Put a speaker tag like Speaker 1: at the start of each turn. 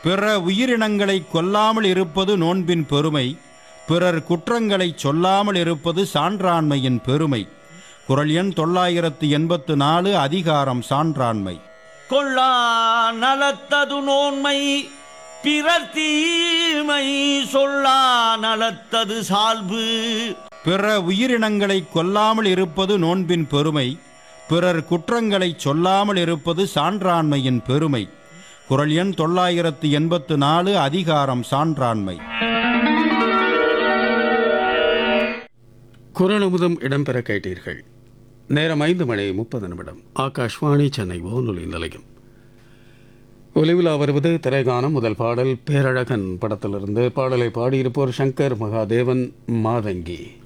Speaker 1: பிற உயிரினங்களை கொல்லாமல் இருப்பது நோன்பின் பெருமை பிறர் குற்றங்களை சொல்லாமல் இருப்பது சான்றாண்மையின் பெருமை குரல் எண் தொள்ளாயிரத்து எண்பத்து நாலு அதிகாரம் சான்றாண்மை
Speaker 2: கொள்ளா நலத்தது நோன்மை பிறர் தீமை சொல்லா நலத்தது சால்பு
Speaker 1: பிற உயிரினங்களை கொல்லாமல் இருப்பது நோன்பின் பெருமை பிறர் குற்றங்களை சொல்லாமல் இருப்பது சான்றாண்மையின் பெருமை குரல் எண் தொள்ளாயிரத்து எண்பத்து நாலு அதிகாரம் சான்றாண்மை
Speaker 3: குரல் அமுதம் இடம்பெற கேட்டீர்கள் நேரம் ஐந்து மணி முப்பது நிமிடம் ஆகாஷ்வாணி சென்னை வானொலி நிலையம் ஒலிவிழா வருவது திரைகானம் முதல் பாடல் பேரழகன் படத்திலிருந்து பாடலை பாடியிருப்போர் சங்கர் மகாதேவன் மாதங்கி